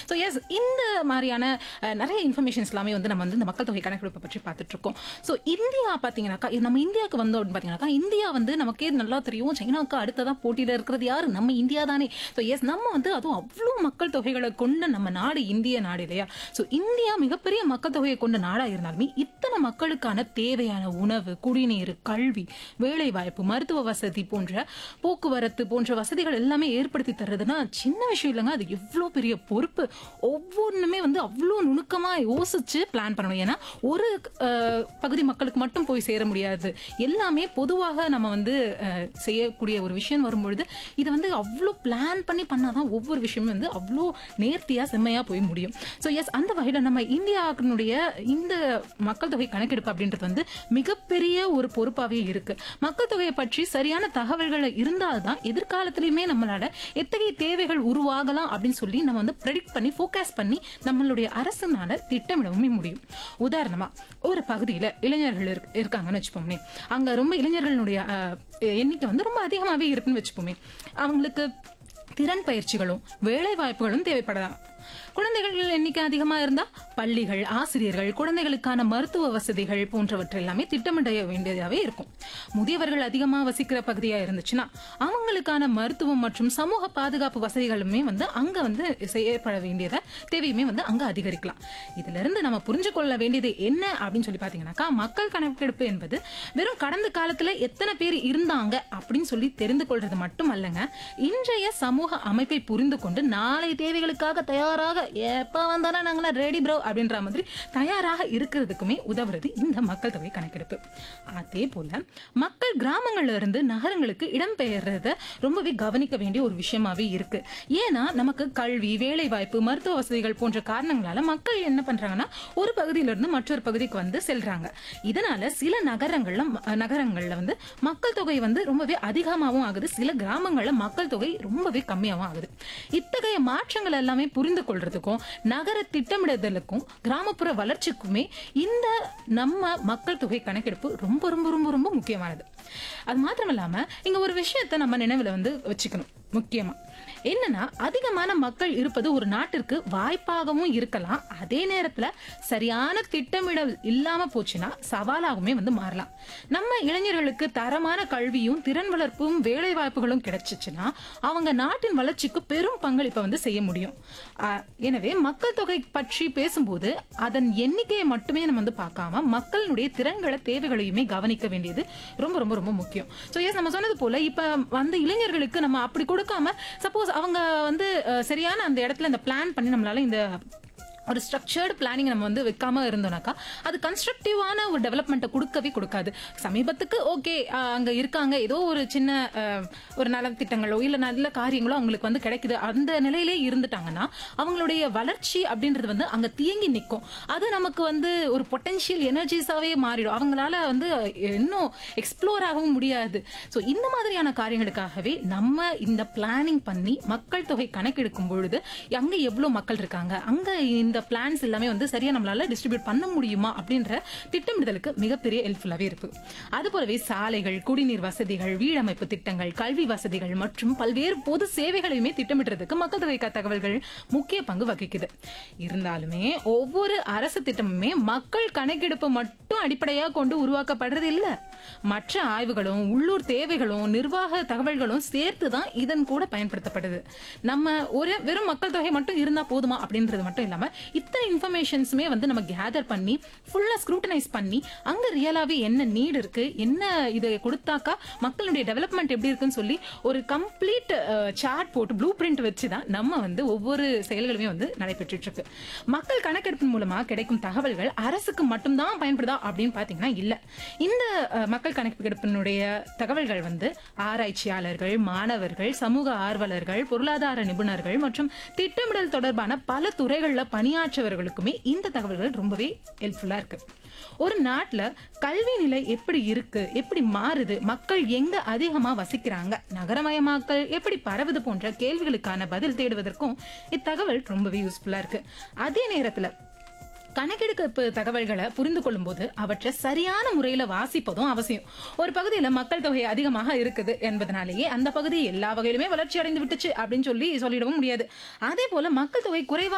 so S இந்த மாதிரியான அஹ், நிறைய இன்ஃபர்மேஷன்ஸ் எல்லாமே வந்து நம்ம வந்து இந்த மக்கள் தொகை கணக்கெடுப்பை பற்றி பார்த்துட்டு இருக்கோம் ஸோ இந்தியா பார்த்தீங்கன்னாக்கா இது நம்ம இந்தியாவுக்கு வந்தோம் அப்படின்னு பார்த்தீங்கன்னாக்கா இந்தியா வந்து நமக்கே நல்லா தெரியும் சைனாவுக்கு அடுத்ததான் போட்டியில் இருக்கிறது யாரு நம்ம இந்தியா தானே ஸோ எஸ் நம்ம வந்து அதுவும் அவ்வளோ மக்கள் தொகைகளை கொண்ட நம்ம நாடு இந்திய நாடு இல்லையா ஸோ இந்தியா மிகப்பெரிய மக்கள் தொகையை கொண்ட நாடா இருந்தாலுமே இத்தனை மக்களுக்கான தேவையான உணவு குடிநீர் கல்வி வேலை வாய்ப்பு மருத்துவ வசதி போன்ற போக்குவரத்து போன்ற வசதிகள் எல்லாமே ஏற்படுத்தி தர்றதுன்னா சின்ன விஷயம் இல்லைங்க அது எவ்வளோ பெரிய பொறுப்பு ஒவ்வொன்றுமே வந்து அவ்வளோ நுணுக்கமா யோசிச்சு பிளான் பண்ணணும் ஏன்னா ஒரு அஹ், பகுதி மக்களுக்கு மட்டும் போய் சேர முடியாது எல்லாமே பொதுவாக நம்ம வந்து அஹ், செய்யக்கூடிய ஒரு விஷயம் வரும்பொழுது இதை வந்து அவ்வளோ பிளான் பண்ணி பண்ணாதான் ஒவ்வொரு விஷயமும் வந்து அவ்வளோ நேர்த்தியா செம்மையா போய் முடியும் ஸோ எஸ் அந்த வகையில் நம்ம இந்தியாவினுடைய இந்த மக்கள் தொகை கணக்கெடுப்பு அப்படின்றது வந்து மிகப்பெரிய ஒரு பொறுப்பாகவே இருக்கு மக்கள் தொகையை பற்றி சரியான தகவல்கள் இருந்தால்தான் எதிர்காலத்திலையுமே நம்மளால எத்தகைய தேவைகள் உருவாகலாம் அப்படின்னு சொல்லி நம்ம வந்து ப்ரெடிக்ட் பண்ணி ஃபோகாஸ்ட் பண்ணி நம்மளுடைய அரசுனால திட்டமிடவும் முடியும் உதாரணமா ஒரு பகுதியில இளைஞர்கள் இருக்- இருக்காங்கன்னு வச்சுப்போமே அங்க ரொம்ப இளைஞர்களுடைய அஹ், எண்ணிக்கை வந்து ரொம்ப அதிகமாவே இருக்குன்னு வச்சுப்போமே அவங்களுக்கு திறன் பயிற்சிகளும் வேலை வாய்ப்புகளும் தேவைப்படலாம் குழந்தைகள் எண்ணிக்கை அதிகமா இருந்தா பள்ளிகள் ஆசிரியர்கள் குழந்தைகளுக்கான மருத்துவ வசதிகள் போன்றவற்றை எல்லாமே திட்டமிட வேண்டியதாவே இருக்கும் முதியவர்கள் அதிகமா வசிக்கிற பகுதியா இருந்துச்சுன்னா அவங்களுக்கான மருத்துவம் மற்றும் சமூக பாதுகாப்பு வசதிகளுமே வந்து அங்க வந்து செய்யப்பட வேண்டியத தேவையுமே வந்து அங்க அதிகரிக்கலாம் இதுல இருந்து நம்ம புரிஞ்சு கொள்ள வேண்டியது என்ன அப்படின்னு சொல்லி பாத்தீங்கன்னாக்கா மக்கள் கணக்கெடுப்பு என்பது வெறும் கடந்த காலத்துல எத்தனை பேர் இருந்தாங்க அப்படின்னு சொல்லி தெரிந்து கொள்றது மட்டும் அல்லங்க இன்றைய சமூக அமைப்பை புரிந்து கொண்டு நாளை தேவைகளுக்காக தயாராக எப்ப வந்தாலும் நாங்களாம் ரெடி ப்ரோ அப்படின்ற மாதிரி தயாராக இருக்கிறதுக்குமே உதவுறது இந்த மக்கள் தொகை கணக்கெடுப்பு அதே போல மக்கள் கிராமங்கள்ல இருந்து நகரங்களுக்கு இடம்பெயர்றத ரொம்பவே கவனிக்க வேண்டிய ஒரு விஷயமாவே இருக்கு ஏன்னா நமக்கு கல்வி வேலை வாய்ப்பு மருத்துவ வசதிகள் போன்ற காரணங்களால மக்கள் என்ன பண்றாங்கன்னா ஒரு பகுதியில இருந்து மற்றொரு பகுதிக்கு வந்து செல்றாங்க இதனால சில நகரங்கள்ல ம- நகரங்கள்ல வந்து மக்கள் தொகை வந்து ரொம்பவே அதிகமாகவும் ஆகுது சில கிராமங்கள்ல மக்கள் தொகை ரொம்பவே கம்மியாகவும் ஆகுது இத்தகைய மாற்றங்கள் எல்லாமே புரிந்து கொள்றதுக்கும் நகர திட்டமிடுதலுக்கும் கிராமப்புற வளர்ச்சிக்குமே இந்த நம்ம மக்கள் தொகை கணக்கெடுப்பு ரொம்ப ரொம்ப ரொம்ப ரொம்ப முக்கியமானது அது மாத்திரம் இல்லாம இங்க ஒரு விஷயத்த நம்ம நினைவுல வந்து வச்சுக்கணும் முக்கியமா என்னன்னா அதிகமான மக்கள் இருப்பது ஒரு நாட்டிற்கு வாய்ப்பாகவும் இருக்கலாம் அதே நேரத்துல சரியான திட்டமிடல் இல்லாம போச்சுன்னா சவாலாகவுமே வந்து மாறலாம் நம்ம இளைஞர்களுக்கு தரமான கல்வியும் திறன் வளர்ப்பும் வேலை வாய்ப்புகளும் கிடைச்சிச்சுன்னா அவங்க நாட்டின் வளர்ச்சிக்கு பெரும் பங்களிப்பை வந்து செய்ய முடியும் ஆஹ், எனவே மக்கள் தொகை பற்றி பேசும்போது அதன் எண்ணிக்கையை மட்டுமே நம்ம வந்து பார்க்காம மக்களுடைய திறன்களை தேவைகளையுமே கவனிக்க வேண்டியது ரொம்ப ரொம்ப ரொம்ப முக்கியம் ஸோ எஸ் நம்ம சொன்னது போல இப்ப வந்து இளைஞர்களுக்கு நம்ம அப்படி கொடுக்காம சப்போஸ் அவங்க வந்து அஹ், சரியான அந்த இடத்துல இந்த பிளான் பண்ணி நம்மளால இந்த ஒரு ஸ்ட்ரக்சர்டு பிளானிங் நம்ம வந்து வைக்காம இருந்தோம்னாக்கா அது கன்ஸ்ட்ரக்டிவான ஒரு டெவலப்மெண்ட்டை கொடுக்கவே கொடுக்காது சமீபத்துக்கு ஓகே அங்க இருக்காங்க ஏதோ ஒரு சின்ன அஹ், ஒரு நலத்திட்டங்களோ இல்ல நல்ல காரியங்களோ அவங்களுக்கு வந்து கிடைக்குது அந்த நிலையிலே இருந்துட்டாங்கன்னா அவங்களுடைய வளர்ச்சி அப்படின்றது வந்து அங்க தேங்கி நிற்கும் அது நமக்கு வந்து ஒரு பொட்டென்ஷியல் எனர்ஜிஸாவே மாறிடும் அவங்களால வந்து இன்னும் எக்ஸ்ப்ளோர் ஆகவும் முடியாது ஸோ இந்த மாதிரியான காரியங்களுக்காகவே நம்ம இந்த பிளானிங் பண்ணி மக்கள் தொகை கணக்கெடுக்கும் பொழுது அங்க எவ்வளவு மக்கள் இருக்காங்க அங்க இந்த பிளான்ஸ் எல்லாமே வந்து சரியா நம்மளால டிஸ்ட்ரிபியூட் பண்ண முடியுமா அப்படின்ற திட்டமிடுதலுக்கு மிகப்பெரிய ஹெல்ப்ஃபுல்லாவே இருக்கு அது போலவே சாலைகள் குடிநீர் வசதிகள் வீடமைப்பு திட்டங்கள் கல்வி வசதிகள் மற்றும் பல்வேறு பொது சேவைகளையுமே திட்டமிடுறதுக்கு மக்கள் தொகை க- தகவல்கள் முக்கிய பங்கு வகிக்குது இருந்தாலுமே ஒவ்வொரு அரசு திட்டமுமே மக்கள் கணக்கெடுப்பு மட்டும் அடிப்படையா கொண்டு உருவாக்கப்படுறது இல்ல மற்ற ஆய்வுகளும் உள்ளூர் தேவைகளும் நிர்வாக தகவல்களும் சேர்த்து தான் இதன் கூட பயன்படுத்தப்படுது நம்ம ஒரு வெறும் மக்கள் தொகை மட்டும் இருந்தா போதுமா அப்படின்றது மட்டும் இல்லாம இத்தனை இன்ஃபர்மேஷன்ஸுமே வந்து நம்ம கேதர் பண்ணி ஃபுல்லா ஸ்க்ரூட்டனைஸ் பண்ணி அங்க ரியலாவே என்ன நீட் இருக்கு என்ன இதை கொடுத்தாக்கா மக்களுடைய டெவலப்மெண்ட் எப்படி இருக்குன்னு சொல்லி ஒரு கம்ப்ளீட் சார்ட் போட்டு ப்ளூ பிரிண்ட் வச்சு தான் நம்ம வந்து ஒவ்வொரு செயல்களுமே வந்து நடைபெற்றுட்டு இருக்கு மக்கள் கணக்கெடுப்பின் மூலமா கிடைக்கும் தகவல்கள் அரசுக்கு மட்டும்தான் பயன்படுதா அப்படின்னு பாத்தீங்கன்னா இல்ல இந்த அஹ், மக்கள் கணக்கெடுப்பினுடைய தகவல்கள் வந்து ஆராய்ச்சியாளர்கள் மாணவர்கள் சமூக ஆர்வலர்கள் பொருளாதார நிபுணர்கள் மற்றும் திட்டமிடல் தொடர்பான பல துறைகள்ல பணியாற்றவர்களுக்குமே இந்த தகவல்கள் ரொம்பவே ஹெல்ப்ஃபுல்லா இருக்கு ஒரு நாட்டுல கல்வி நிலை எப்படி இருக்கு எப்படி மாறுது மக்கள் எங்க அதிகமா வசிக்கிறாங்க நகரமயமாக்கல் எப்படி பரவுது போன்ற கேள்விகளுக்கான பதில் தேடுவதற்கும் இத்தகவல் ரொம்பவே யூஸ்ஃபுல்லா இருக்கு அதே நேரத்துல கணக்கெடுப்பு தகவல்களை புரிந்து கொள்ளும் போது அவற்றை சரியான முறையில வாசிப்பதும் அவசியம் ஒரு பகுதியில மக்கள் தொகை அதிகமாக இருக்குது என்பதனாலேயே அந்த பகுதி எல்லா வகையிலுமே வளர்ச்சி அடைந்து விட்டுச்சு அப்படின்னு சொல்லி சொல்லிடவும் முடியாது அதே போல மக்கள் தொகை குறைவா